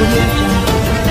audio jungle.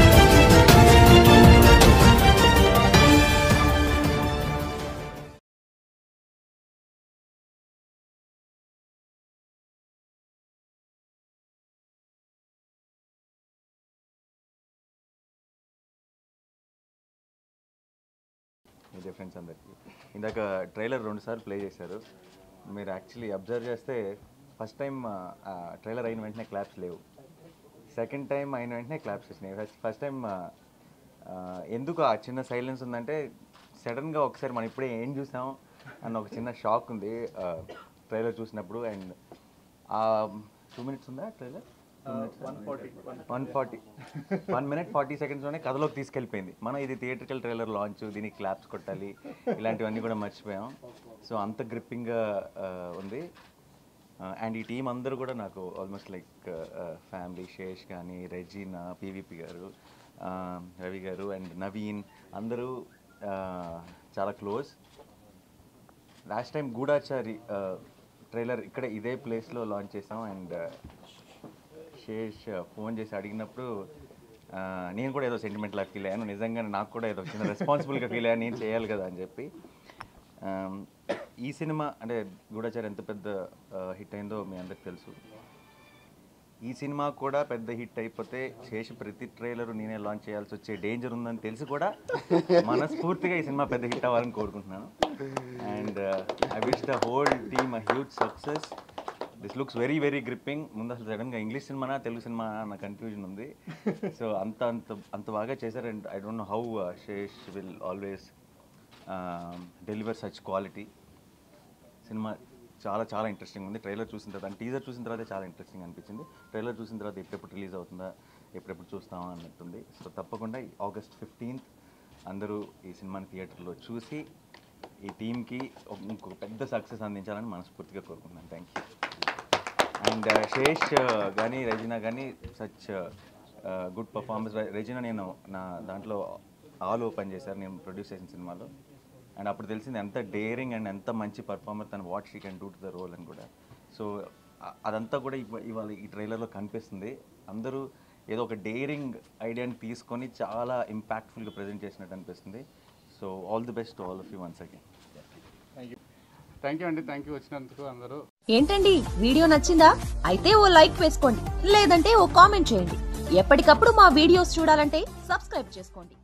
మీ difference అందరికీ ఇందాక trailer రెండు సార్లు ప్లే చేశారు మీరు యాక్చువల్లీ అబ్జర్వ్ చేస్తే ఫస్ట్ టైం ట్రైలర్ అయిన వెంటనే క్లాప్స్ లేవు సెకండ్ టైం అయిన వెంటనే క్లాప్స్ వచ్చినాయి ఫస్ట్ ఫస్ట్ టైం ఎందుకు ఆ చిన్న సైలెన్స్ ఉందంటే సడన్గా ఒకసారి మనం ఇప్పుడే ఏం చూసాం అన్న ఒక చిన్న షాక్ ఉంది ట్రైలర్ చూసినప్పుడు అండ్ టూ మినిట్స్ ఉందా trailer one forty one minute forty సెకండ్స్లోనే కథలోకి తీసుకెళ్ళిపోయింది మనం ఇది థియేట్రికల్ ట్రైలర్ లాంచ్ దీనికి క్లాప్స్ కొట్టాలి ఇలాంటివన్నీ కూడా మర్చిపోయాం సో అంత గ్రిప్పింగ్గా ఉంది అండ్ ఈ టీం అందరూ కూడా నాకు ఆల్మోస్ట్ లైక్ ఫ్యామిలీ శేష్ కానీ రెజీనా పీవీపీ గారు uh, రవి గారు అండ్ నవీన్ అందరూ uh, చాలా close last time Goodachari trailer ఇక్కడ ఇదే ప్లేస్లో లాంచ్ చేసాం అండ్ శేష్ ఫోన్ చేసి అడిగినప్పుడు ఆ, నేను కూడా ఏదో సెంటిమెంట్ లాగా ఫీల్ అయ్యాను నిజంగా నాకు కూడా ఏదో చిన్న రెస్పాన్సిబుల్గా ఫీల్ అయ్యాను నేను చేయాలి కదా అని చెప్పి ఆమ్, ఈ సినిమా అంటే గూఢాచారి ఎంత పెద్ద హిట్ అయిందో మీ అందరికి తెలుసు ఈ సినిమా కూడా పెద్ద హిట్ అయిపోతే శేష ప్రతి ట్రైలర్ నేనే లాంచ్ చేయాల్సి వచ్చే డేంజర్ ఉందని తెలిసి కూడా మనస్ఫూర్తిగా ఈ సినిమా పెద్ద హిట్ అవ్వాలని కోరుకుంటున్నాను and I wish the whole team a huge success this looks very very gripping ముందు అసలు సడన్గా ఇంగ్లీష్ సినిమానా తెలుగు సినిమా అన్న కన్ఫ్యూజన్ ఉంది సో అంత అంత అంత బాగా చేశారు and I don't know how Sesh will always deliver such quality సినిమా చాలా చాలా ఇంట్రెస్టింగ్ ఉంది ట్రైలర్ చూసిన తర్వాత టీజర్ చూసిన తర్వాత చాలా ఇంట్రెస్టింగ్ అనిపించింది ట్రైలర్ చూసిన తర్వాత ఎప్పుడెప్పుడు రిలీజ్ అవుతుందా ఎప్పుడెప్పుడు చూస్తామా అన్నట్టుంది సో తప్పకుండా ఆగస్ట్ ఫిఫ్టీన్త్ అందరూ ఈ సినిమాని థియేటర్లో చూసి ఈ టీంకి ఇంకొక పెద్ద సక్సెస్ అందించాలని మనస్ఫూర్తిగా కోరుకుంటున్నాను థ్యాంక్ యూ అండ్ శేష్ కానీ రెజినా కానీ సచ్ గుడ్ పర్ఫార్మెన్స్ రెజినా నేను నా దాంట్లో ఆల్ ఓపెన్ చేశారు నేను ప్రొడ్యూస్ చేసిన సినిమాలో అండ్ అప్పుడు తెలిసింది ఎంత డేరింగ్ అండ్ ఎంత మంచి పర్ఫార్మర్ తను what she can do to the role అని కూడా సో అదంతా కూడా ఇవ- ఇవాళ ఈ ట్రైలర్లో కనిపిస్తుంది అందరూ ఏదో ఒక డేరింగ్ ఐడియాని తీసుకొని చాలా ఇంపాక్ట్ఫుల్గా ప్రజెంట్ చేసినట్టు అనిపిస్తుంది so all the best all of you once again thank you thank you అండి థ్యాంక్ యూ వచ్చినందుకు అందరూ ఏంటండి వీడియో నచ్చిందా అయితే ఓ లైక్ వేసుకోండి లేదంటే ఓ కామెంట్ చేయండి ఎప్పటికప్పుడు మా వీడియోస్ చూడాలంటే సబ్స్క్రైబ్ చేసుకోండి